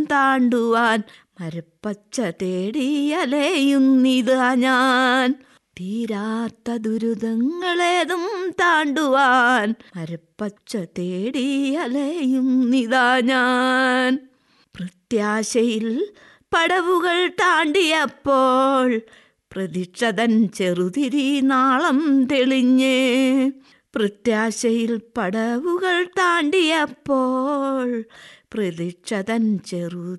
താണ്ടുവാൻ മരപ്പച്ച തേടി അലയുന്നിതാ ഞാൻ തീരാത്ത ദുരിതങ്ങളേതും താണ്ടുവാൻ മരപ്പച്ച തേടി അലയുന്നിതാ ഞാൻ പ്രത്യാശയിൽ പടവുകൾ താണ്ടിയപ്പോൾ പ്രതീക്ഷതൻ ചെറുതിരി നാളം തെളിഞ്ഞ് പ്രത്യാശയിൽ പടവുകൾ താണ്ടിയപ്പോൾ പ്രതീക്ഷതൻ ചെറുതിരി